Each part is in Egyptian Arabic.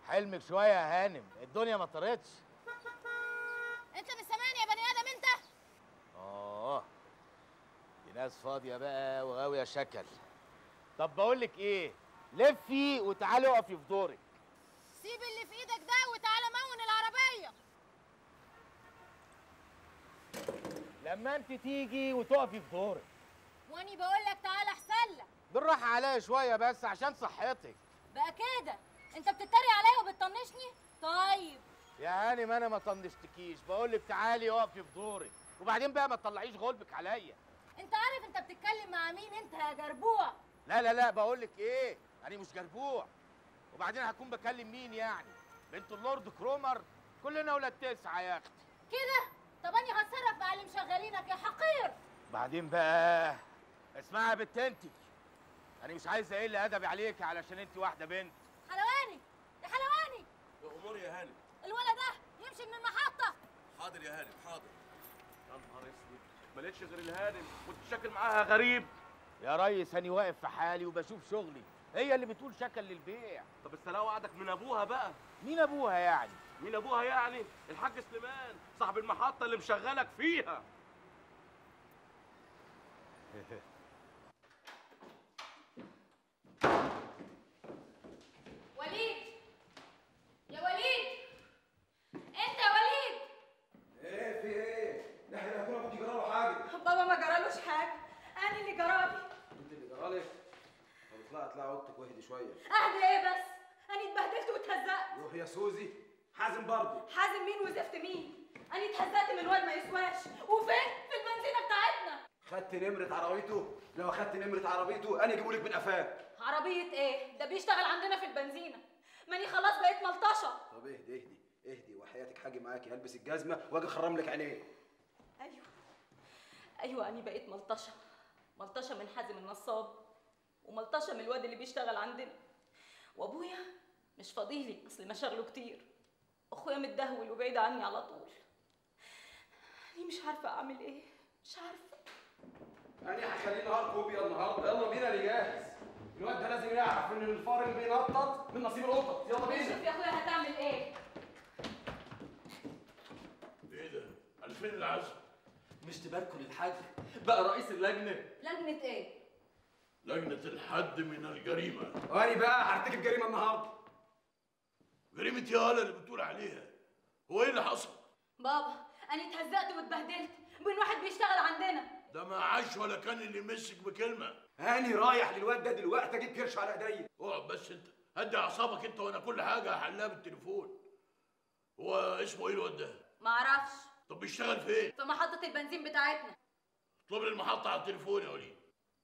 حلمك شويه يا هانم الدنيا ما طرتش انت مش سامعني يا بني ادم انت اه دي ناس فاضيه بقى وغاويه شكل طب بقول لك ايه لفي وتعالي اقفي في دورك سيب اللي في ايدك ده وتعالى مون العربيه لما انت تيجي وتقفي في دورك واني بقول لك تعالى احسن لك بالراحه عليا شويه بس عشان صحتك بقى كده انت بتتريق عليا وبتطنشني طيب يا هانم انا ما طنشتكيش بقول لك تعالي اقفي في دورك وبعدين بقى ما تطلعيش غلبك عليا انت عارف انت بتتكلم مع مين انت يا جربوع لا لا لا بقول لك ايه انا مش جربوع وبعدين هكون بكلم مين يعني بنت اللورد كرومر كلنا ولاد تسعه يا اختي كده طب اني هتصرف مع اللي مشغلينك يا حقير بعدين بقى اسمعي يا بنت انت انا مش عايز اقل ادبي عليك علشان انت واحده بنت حلواني يا حلواني امور يا هانم الولد ده يمشي من المحطه حاضر يا هانم حاضر يا نهار اسود ما لقيتش غير الهانم كنت شاكل معاها غريب يا ريس انا واقف في حالي وبشوف شغلي هي اللي بتقول شكل للبيع طب استلقى وعدك من ابوها بقى مين ابوها يعني مين ابوها يعني الحاج سليمان صاحب المحطه اللي مشغلك فيها وليد يا وليد انت يا وليد ايه في ايه؟ احنا هيكون ابوكي جراله حاجه بابا ما جرالوش حاجه انا اللي جرالي انت اللي جرالك؟ طب اطلعي اطلعي اوضتك واهدي شويه اهدى ايه بس انا اتبهدلت واتهزقت روح يا سوزي حازم برضه حازم مين وزفت مين انا اتهزقت من واد ما يسواش وفين في البنزينه بتاعتنا خدت نمره عربيته لو خدت نمره عربيته انا اجيبهولك من قفاك عربيه ايه ده بيشتغل عندنا في البنزينه ماني خلاص بقيت ملطشه طب اهدي اهدي اهدي وحياتك حاجه معاكي هلبس الجزمه واجي اخرم لك عينيه ايوه ايوه انا بقيت ملطشه ملطشه من حازم النصاب وملطشه من الواد اللي بيشتغل عندنا وابويا مش فاضيلي اصل مشاغله كتير اخويا متدهول وبعيد عني على طول انا مش عارفه اعمل ايه مش عارفه انا هخليه نهار كوبيا النهارده يلا بينا اللي جاهز الواد ده لازم يعرف ان الفار اللي بينطط من نصيب القطط يلا شوف بينا يا اخويا هتعمل ايه ايه ده؟ ألفين العزم مش تباركوا للحاج بقى رئيس اللجنه لجنه ايه لجنة الحد من الجريمة وانا بقى هرتكب جريمه النهارده جريمة يالا اللي بتقول عليها هو ايه اللي حصل؟ بابا انا اتهزقت واتبهدلت من واحد بيشتغل عندنا ده ما عاش ولا كان اللي يمسك بكلمة انا رايح للواد ده دلوقتي اجيب كرش على ايديا اقعد بس انت هدي اعصابك انت وانا كل حاجة هحلها بالتليفون هو اسمه ايه الواد ده؟ معرفش طب بيشتغل فين؟ في محطه البنزين بتاعتنا اطلب لي المحطة على التليفون يا وليد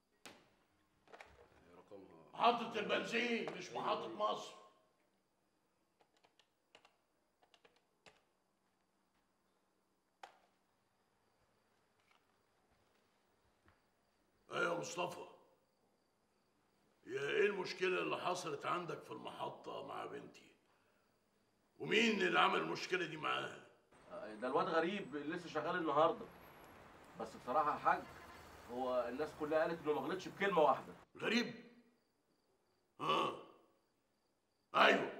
رقمها محطة البنزين مش محطة مصر ايوه يا مصطفى هي ايه المشكلة اللي حصلت عندك في المحطة مع بنتي؟ ومين اللي عمل المشكلة دي معاها؟ ده الواد غريب لسه شغال النهارده بس بصراحه يا حاج هو الناس كلها قالت انه ما غلطش بكلمه واحده غريب؟ ها ايوه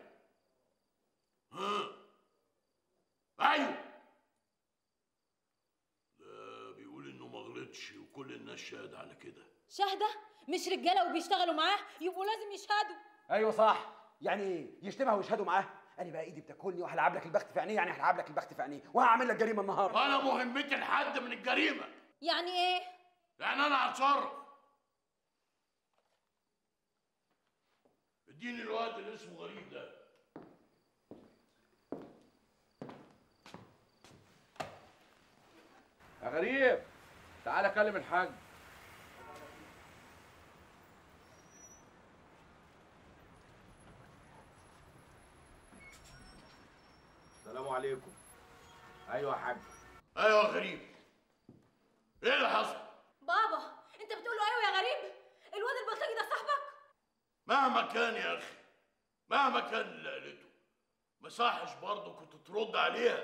ها ايوه ده بيقول انه ما غلطش وكل الناس شاهد على كده شاهده مش رجاله وبيشتغلوا معاه يبقوا لازم يشهدوا ايوه صح يعني ايه يشتمها ويشهدوا معاه انا بقى ايدي بتاكلني وهلعب لك البخت في عينيه يعني هلعب لك البخت في عينيه وهعمل لك جريمه النهارده انا مهمتي الحد من الجريمه يعني ايه يعني انا هتصرف اديني الواد اللي اسمه غريب ده يا غريب تعالى كلم الحاج السلام عليكم ايوه يا حاج ايوه يا غريب ايه اللي حصل بابا انت بتقول له ايوه يا غريب الواد البلطجي ده صاحبك مهما كان يا اخي مهما كان اللي قالته ما صحش برضه كنت ترد عليها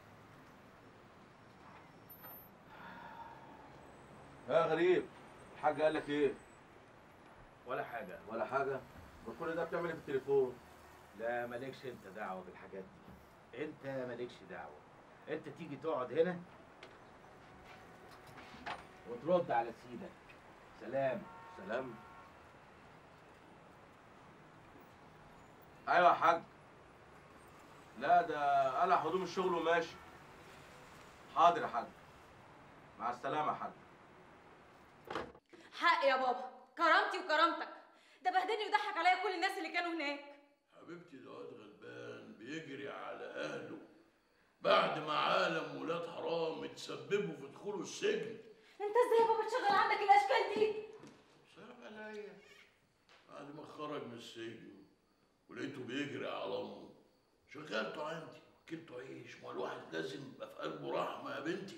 يا غريب الحاج قال لك ايه ولا حاجه ولا حاجه ده كل ده بتعمل ايه في التليفون لا مالكش انت دعوه بالحاجات دي انت مالكش دعوه انت تيجي تقعد هنا وترد على سيدك سلام سلام ايوه يا حاج لا ده قلع هدوم الشغل وماشي حاضر يا حاج مع السلامه يا حاج حق يا بابا كرامتي وكرامتك ده بهدلني وضحك عليا كل الناس اللي كانوا هناك حبيبتي ده واد غلبان بيجري على اهله بعد ما عالم ولاد حرام اتسببوا في دخوله السجن انت ازاي يا بابا تشغل عندك الاشكال دي صعب عليا بعد ما خرج من السجن ولقيته بيجري على امه شغلته عندي وكلته عيش ما الواحد لازم يبقى في قلبه رحمه يا بنتي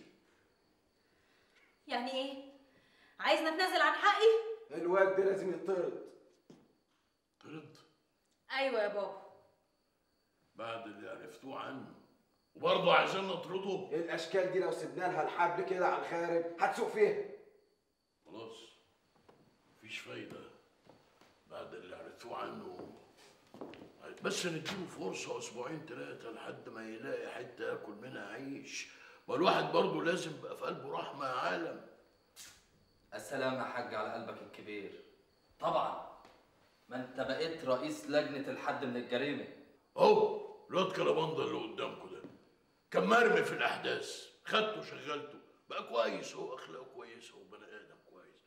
يعني ايه عايزنا اتنازل عن حقي الواد ده لازم يطرد طرد ايوه يا بابا بعد اللي عرفتوه عنه وبرضه عايزين نطرده الاشكال دي لو سيبنا لها الحبل كده على الخارج هتسوق فيها خلاص مفيش فايدة بعد اللي عرفتوه عنه بس نديله فرصة أسبوعين ثلاثة لحد ما يلاقي حتة ياكل منها عيش ما الواحد برضه لازم يبقى في قلبه رحمة يا عالم السلام يا حاج على قلبك الكبير طبعا ما انت بقيت رئيس لجنة الحد من الجريمة أهو الواد كرباندا اللي قدامكم ده كان مرمي في الأحداث خدته شغلته بقى كويس هو أخلاقه كويسة وبني آدم كويس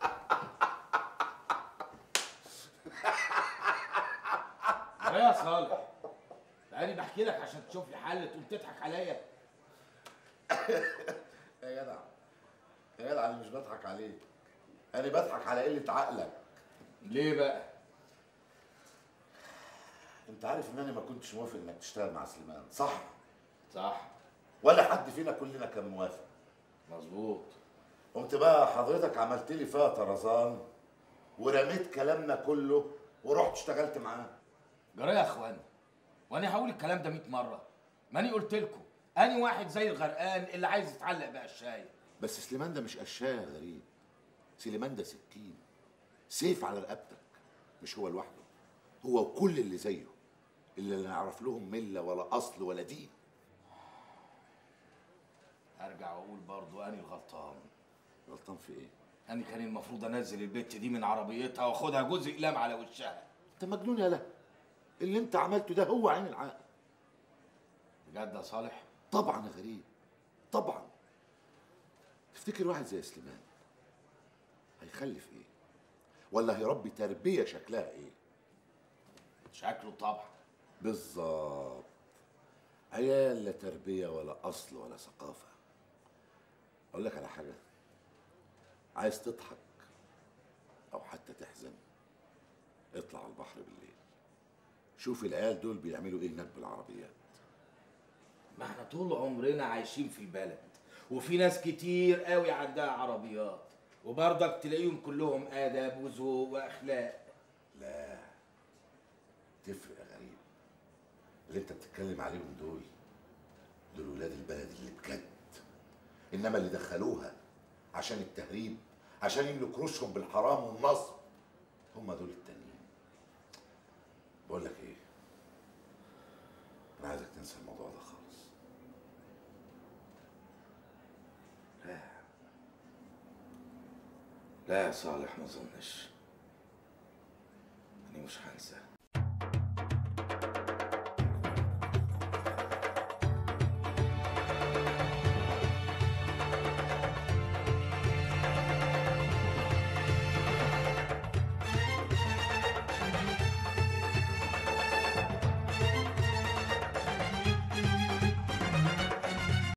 ايه يا صالح تعالي بحكي لك عشان تشوف لي حل تقوم تضحك عليا يا جدع يا جدع انا مش بضحك عليك انا بضحك على قله عقلك ليه بقى انت عارف ان انا ما كنتش موافق انك تشتغل مع سليمان صح صح ولا حد فينا كلنا كان موافق مظبوط قمت بقى حضرتك عملت لي فيها طرزان ورميت كلامنا كله ورحت اشتغلت معاه جرى يا اخوان وانا هقول الكلام ده 100 مره ماني قلت لكم اني واحد زي الغرقان اللي عايز يتعلق بقشايه بس سليمان ده مش قشايه يا غريب سليمان ده سكين سيف على رقبتك مش هو لوحده هو وكل اللي زيه اللي لا نعرف لهم مله ولا اصل ولا دين ارجع واقول برضه اني الغلطان غلطان في ايه اني كان المفروض انزل البت دي من عربيتها واخدها جزء اقلام على وشها انت مجنون يا لا اللي انت عملته ده هو عين العقل بجد يا صالح طبعا يا غريب طبعا تفتكر واحد زي سليمان هيخلف ايه ولا هيربي تربيه شكلها ايه شكله طبعا بالظبط عيال لا تربيه ولا اصل ولا ثقافه اقول لك على حاجه عايز تضحك او حتى تحزن اطلع على البحر بالليل شوف العيال دول بيعملوا ايه هناك بالعربيات ما احنا طول عمرنا عايشين في البلد وفي ناس كتير قوي عندها عربيات وبرضك تلاقيهم كلهم ادب وذوق واخلاق لا تفرق يا غريب اللي انت بتتكلم عليهم دول دول ولاد البلد اللي بجد انما اللي دخلوها عشان التهريب عشان يملوا كروشهم بالحرام والنصب هم دول التانيين بقول لك ايه انا عايزك تنسى الموضوع ده خالص لا يا صالح ما اظنش انا مش هنسى